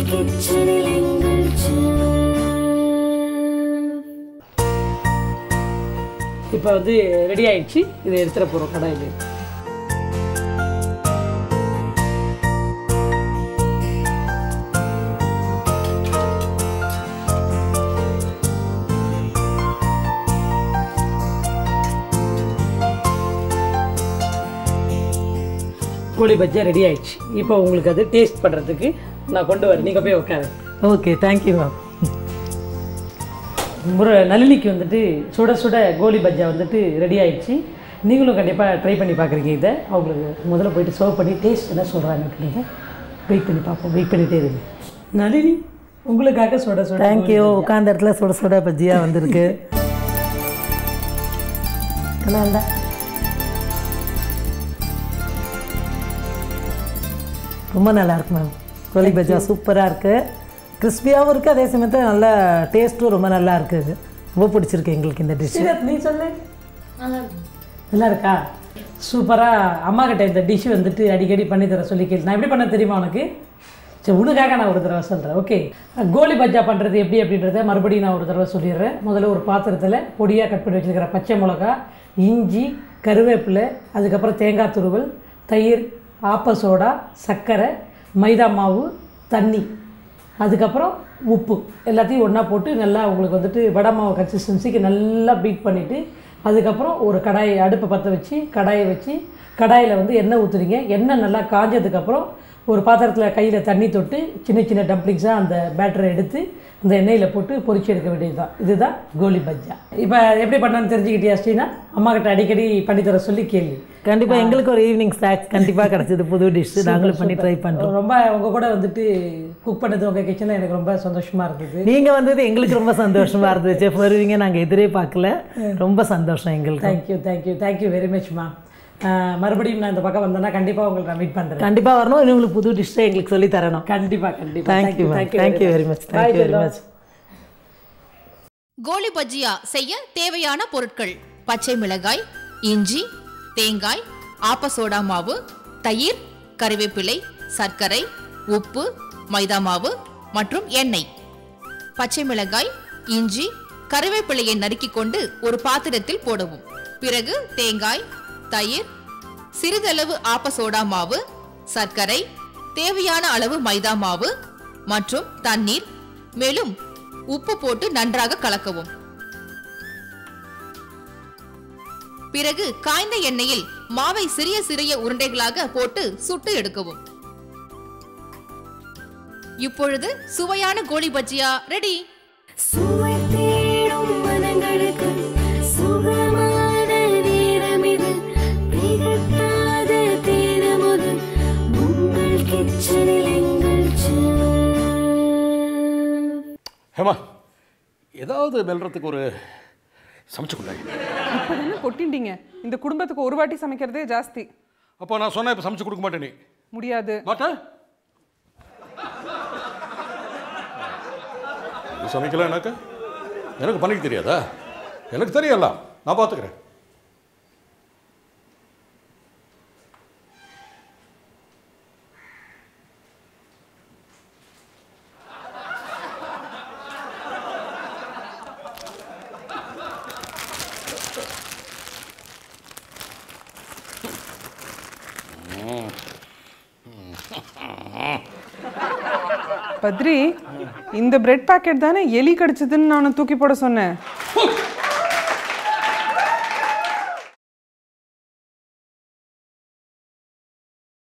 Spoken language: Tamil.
கிச்சனில் எங்கள் செஃப். இப்போ வந்து ரெடி ஆயிடுச்சு இதை எடுத்துட போகிறோம் கடாயில் கோழி பஜ்ஜியா ரெடி ஆயிடுச்சு இப்போ உங்களுக்கு அது டேஸ்ட் பண்ணுறதுக்கு நான் கொண்டு வரேன் நீங்கள் போய் உட்காரு ஓகே தேங்க்யூ மேம் முறை நளினிக்கு வந்துட்டு சுட சுட கோலி பஜ்ஜா வந்துட்டு ரெடி ஆயிடுச்சு நீங்களும் கண்டிப்பாக ட்ரை பண்ணி பார்க்குறீங்க இதை அவங்களுக்கு முதல்ல போயிட்டு சர்வ் பண்ணி டேஸ்ட் என்ன சொல்கிறாங்க நீங்கள் வெயிட் பண்ணி பார்ப்போம் வெயிட் பண்ணிகிட்டே இருங்க நளினி உங்களுக்காக சுட சுட தேங்க்யூ உட்காந்த இடத்துல சுட சுட பஜ்ஜியாக வந்திருக்கு நல்லா ரொம்ப நல்லா இருக்கு மேம் கோழி பஜ்ஜா சூப்பராக இருக்குது கிறிஸ்பியாகவும் இருக்குது அதே சமயத்தில் நல்ல டேஸ்ட்டும் ரொம்ப நல்லா இருக்குது ரொம்ப பிடிச்சிருக்கு எங்களுக்கு இந்த டிஷ் சீரத், நீ சொல்லு நல்லா இருக்கா சூப்பராக அம்மா கிட்ட இந்த டிஷ் வந்துட்டு அடிக்கடி பண்ணி தர சொல்லி கேள்வி நான் எப்படி பண்ண தெரியுமா உனக்கு சரி உனக்காக நான் ஒரு தடவை சொல்கிறேன் ஓகே கோலி பஜ்ஜா பண்ணுறது எப்படி அப்படின்றத மறுபடியும் நான் ஒரு தடவை சொல்லிடுறேன் முதல்ல ஒரு பாத்திரத்தில் பொடியாக கட் பண்ணி வச்சுருக்கிற பச்சை மிளகா இஞ்சி கருவேப்பிலை அதுக்கப்புறம் தேங்காய் துருவல் தயிர் ஆப்ப சோடா சர்க்கரை மைதா மாவு தண்ணி அதுக்கப்புறம் உப்பு எல்லாத்தையும் ஒன்றா போட்டு நல்லா உங்களுக்கு வந்துட்டு வடை மாவு கன்சிஸ்டன்சிக்கு நல்லா பீட் பண்ணிவிட்டு அதுக்கப்புறம் ஒரு கடாயை அடுப்பை பற்ற வச்சு கடாயை வச்சு கடாயில் வந்து எண்ணெய் ஊற்றுறீங்க எண்ணெய் நல்லா காஞ்சதுக்கப்புறம் ஒரு பாத்திரத்தில் கையில் தண்ணி தொட்டு சின்ன சின்ன டம்ப்ளிங்ஸாக அந்த பேட்டரை எடுத்து அந்த எண்ணெயில் போட்டு பொரிச்சு எடுக்க வேண்டியது தான் இதுதான் கோலி பஜ்ஜா இப்போ எப்படி பண்ணான்னு தெரிஞ்சுக்கிட்டியா ஸ்ரீனா அம்மா கிட்ட அடிக்கடி பண்ணித்தர சொல்லி கேள்வி கண்டிப்பாக எங்களுக்கு ஒரு ஈவினிங் ஸ்நாக்ஸ் கண்டிப்பாக கிடச்சிது புது டிஷ் நாங்களும் பண்ணி ட்ரை பண்ணுறோம் ரொம்ப உங்க கூட வந்துட்டு குக் பண்ணது உங்கள் கிச்சனில் எனக்கு ரொம்ப சந்தோஷமாக இருந்தது நீங்கள் வந்தது எங்களுக்கு ரொம்ப சந்தோஷமாக இருந்துச்சு செஃப் வருவீங்க நாங்கள் எதிரே பார்க்கல ரொம்ப சந்தோஷம் எங்களுக்கு thank you thank you thank you very much ma'am மறுபடியும் நான் இந்த பக்கம் வந்தேன்னா கண்டிப்பாக உங்களுக்கு நான் மீட் பண்ணுறேன் கண்டிப்பாக வரணும் இன்னும் உங்களுக்கு புது டிஷ்ஷை எங்களுக்கு சொல்லி தரணும் கண்டிப்பாக கண்டிப்பாக thank you ma'am thank you very much thank you very much கோலி பஜ்ஜியா செய்ய தேவையான பொருட்கள் பச்சை மிளகாய் இஞ்சி தேங்காய் ஆப்ப சோடா மாவு தயிர் கறிவேப்பிலை சர்க்கரை உப்பு மைதா மாவு மற்றும் எண்ணெய் பச்சை மிளகாய் இஞ்சி கறிவேப்பிலையை நறுக்கிக் கொண்டு ஒரு பாத்திரத்தில் போடவும் பிறகு தேங்காய் தயிர் சிறிதளவு ஆப்ப சோடா மாவு சர்க்கரை தேவையான அளவு மைதா மாவு மற்றும் தண்ணீர் மேலும் உப்பு போட்டு நன்றாக கலக்கவும் பிறகு காய்ந்த எண்ணெயில் மாவை சிறிய சிறிய உருண்டைகளாக போட்டு சுட்டு எடுக்கவும் இப்பொழுது சுவையான கோழி பஜ்ஜியா ரெடி சுவை தேடும் மனங்களுக்கு சுகமான நேரமிது திகட்டாத தீரமுது உங்கள் கிச்சனில் எங்கள் செஃப். ஹேமா ஏதாவது வெல்றதுக்கு ஒரு சமைச்சு கொண்டாய் இப்பதானே கொட்டிண்டீங்க இந்த குடும்பத்துக்கு ஒரு வாட்டி சமைக்கிறதே ஜாஸ்தி அப்போ நான் சொன்னேன் இப்போ சமைச்சு கொடுக்க மாட்டேன் நீ முடியாது மாட்டேன் நீ சமைக்கலனாக்க எனக்கு பண்ணிக்க தெரியாதா எனக்கு தெரியல நான் பார்த்துக்கிறேன் பத்ரி இந்த பிரெட் பாக்கெட் தானே எலி கடிச்சதுன்னு நான் தூக்கி போட சொன்னேன்